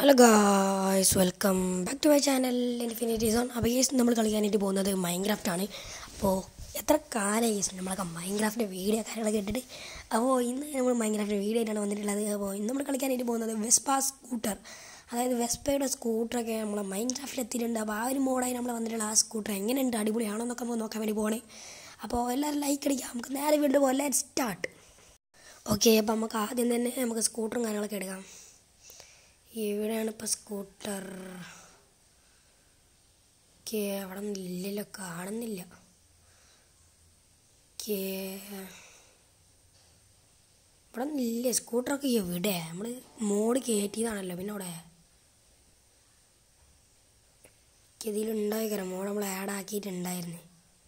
hello guys welcome back to my channel infinity zone അപ്പോൾ ഈ നമ്മൾ കളിക്കാനായിട്ട് പോകുന്നത് മൈൻക്രാഫ്റ്റ് ആണ് അപ്പോൾ എത്ര കാലമായി നമ്മളൊക്കെ മൈൻക്രാഫ്റ്റിൻ്റെ വീഡിയോ കാര്യങ്ങളൊക്കെ ഇട്ടിട്ട് അപ്പോൾ ഇന്ന് നമ്മൾ മൈൻക്രാഫ്റ്റ് വീഡിയോ ആയിട്ടാണ് വന്നിട്ടുള്ളത് അപ്പോൾ ഇന്ന് നമ്മൾ കളിക്കാനായിട്ട് പോകുന്നത് വെസ്പ സ്കൂട്ടർ അതായത് വെസ്പയുടെ സ്കൂട്ടറൊക്കെ നമ്മളെ മൈൻക്രാഫ്റ്റിൽ എത്തിയിട്ടുണ്ട് അപ്പോൾ ആ ഒരു മോഡായി നമ്മൾ വന്നിട്ടുള്ള ആ സ്കൂട്ടർ എങ്ങനെയുണ്ട് അടിപൊളിയാണോ എന്നൊക്കെ നമുക്ക് നോക്കാൻ വേണ്ടി പോകണേ അപ്പോൾ എല്ലാവരും ലൈക്ക് അടിക്കാം നമുക്ക് നേരെ വീണ്ടും പോലെ സ്റ്റാർട്ട് ഓക്കെ അപ്പോൾ നമുക്ക് ആദ്യം തന്നെ നമുക്ക് സ്കൂട്ടറും കാര്യങ്ങളൊക്കെ എടുക്കാം എവിടെയാണ് ഇപ്പോൾ സ്കൂട്ടർ കേ അവിടെ ഒന്നും ഇല്ലല്ലോ കാണുന്നില്ല കേ ഇവിടെ ഒന്നും ഇല്ല സ്കൂട്ടറൊക്കെ എവിടെ നമ്മൾ മോഡ് കയറ്റിയതാണല്ലോ പിന്നെ അവിടെ ഇതിലുണ്ടായിക്കരാം മോഡ് നമ്മൾ ആഡ് ആക്കിയിട്ടുണ്ടായിരുന്നു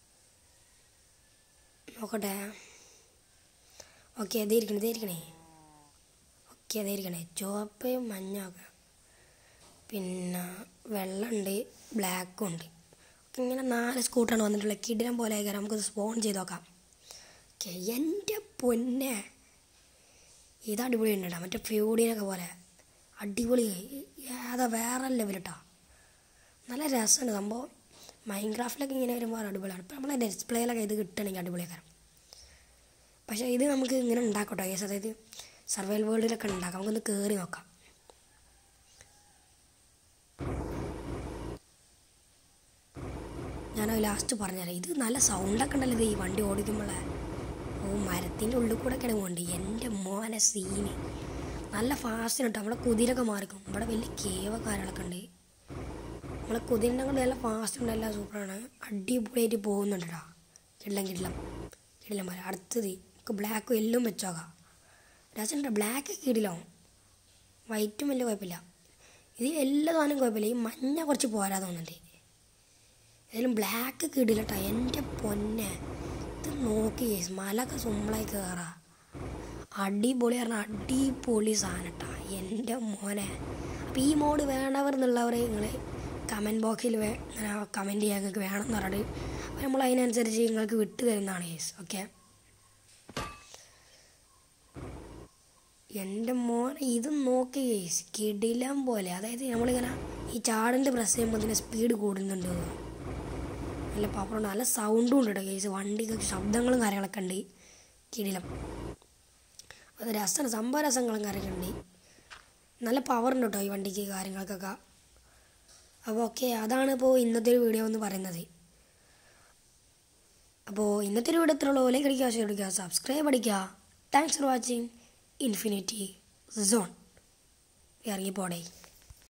നോക്കട്ടെ ഓക്കെ അതേ ഇരിക്കണേ ഇതേ ഇരിക്കണേ ഒക്കെ അതായിരിക്കണേ ചുവപ്പ് മഞ്ഞൊക്കെ പിന്നെ വെള്ളമുണ്ട് ബ്ലാക്കും ഉണ്ട് ഒക്കെ ഇങ്ങനെ നാല് സ്കൂട്ടറാണ് വന്നിട്ടുള്ളത് കിടിലം പോലെ ആയിക്കാരം നമുക്ക് സ്പോൺ ചെയ്ത് നോക്കാം ഓക്കെ എൻ്റെ പൊന്നെ ഇത് അടിപൊളി ഉണ്ട് കേട്ടോ മറ്റേ ഫ്യൂഡിനൊക്കെ പോലെ അടിപൊളി ഏതാ വേറെ ലെവൽ കേട്ടോ നല്ല രസമുണ്ട് സംഭവം മൈൻക്രാഫ്റ്റിലൊക്കെ ഇങ്ങനെ വരുമ്പോൾ അടിപൊളിയാണ് ഇപ്പം നമ്മളെ ഡിസ്പ്ലേയിലൊക്കെ ഇത് കിട്ടണമെങ്കിൽ അടിപൊളിയാക്കാരം പക്ഷേ ഇത് നമുക്ക് ഇങ്ങനെ ഉണ്ടാക്കട്ടോ യെസ് അതായത് സർവൈൽ വേൾഡിലൊക്കെ ഉണ്ടാക്കാം നമുക്കൊന്ന് കയറി നോക്കാം ഞാൻ ലാസ്റ്റ് പറഞ്ഞുതരാം ഇത് നല്ല സൗണ്ടൊക്കെ ഉണ്ടല്ലോ ഇത് ഈ വണ്ടി ഓടിക്കുമ്പോഴേ ഓ മരത്തിൻ്റെ ഉള്ളിൽ കൂടെ ഒക്കെ വണ്ടി എൻ്റെ മോനെ സീന് നല്ല ഫാസ്റ്റ് കേട്ടോ നമ്മളെ കുതിരൊക്കെ മാറിക്കും ഇവിടെ വലിയ കേവ കാര്യങ്ങളൊക്കെ ഉണ്ട് നമ്മളെ കുതിരനെ കൊണ്ട് നല്ല ഫാസ്റ്റ് ഉണ്ട് എല്ലാം സൂപ്പറാണ് അടിപൊളിയായിട്ട് പോകുന്നുണ്ട് കേട്ടോ കിടലം കിടലം കിടലം പോലെ അടുത്തത് നമുക്ക് ബ്ലാക്കും എല്ലാം വെച്ചോക്കാം രസമുണ്ട് ബ്ലാക്ക് കിടിലാവും വൈറ്റും വലിയ കുഴപ്പമില്ല ഇത് എല്ലാ സാധനവും കുഴപ്പമില്ല ഈ മഞ്ഞ കുറച്ച് പോരാ തോന്നുന്നുണ്ട് ഏതായാലും ബ്ലാക്ക് കിടില്ല കേട്ടോ എൻ്റെ പൊന്നെ ഇത് നോക്കി മലൊക്കെ സുമ്പളായി കയറാ അടിപൊളി പറഞ്ഞാൽ അടിപൊളി സാധനം കേട്ടോ എൻ്റെ മോനെ അപ്പോൾ ഈ മോഡ് വേണ്ടവർ എന്നുള്ളവർ നിങ്ങൾ കമൻറ്റ് ബോക്സിൽ വേ കമൻറ്റ് ചെയ്യാൻ നിങ്ങൾക്ക് വേണമെന്ന് പറഞ്ഞിട്ട് അപ്പോൾ നമ്മൾ അതിനനുസരിച്ച് നിങ്ങൾക്ക് വിട്ടു തരുന്നതാണ് യേസ് ഓക്കെ എൻ്റെ മോൻ ഇത് നോക്കി കിടിലം പോലെ അതായത് നമ്മളിങ്ങനെ ഈ ചാടിൻ്റെ പ്രസ് ചെയ്യുമ്പോൾ ഇതിൻ്റെ സ്പീഡ് കൂടുന്നുണ്ട് നല്ല പവറുണ്ട് നല്ല സൗണ്ടും ഉണ്ട് കേട്ടോ കേസ് വണ്ടിക്ക് ശബ്ദങ്ങളും കാര്യങ്ങളൊക്കെ ഉണ്ട് കിടിലം അത് രസമാണ് സംഭവ രസങ്ങളും കാര്യങ്ങളൊക്കെ ഉണ്ട് നല്ല പവറുണ്ട് കേട്ടോ ഈ വണ്ടിക്ക് കാര്യങ്ങൾക്കൊക്കെ അപ്പോൾ ഓക്കെ അതാണ് ഇപ്പോൾ ഇന്നത്തെ ഒരു വീഡിയോ എന്ന് പറയുന്നത് അപ്പോൾ ഇന്നത്തെ ഒരു വീഡിയോ എത്രയുള്ളൂ ലൈക്ക് അടിക്കുക ഷെയർ അടിക്കുക സബ്സ്ക്രൈബ് അടിക്കുക thanks for watching infinity zone ഇറങ്ങിപ്പോടേ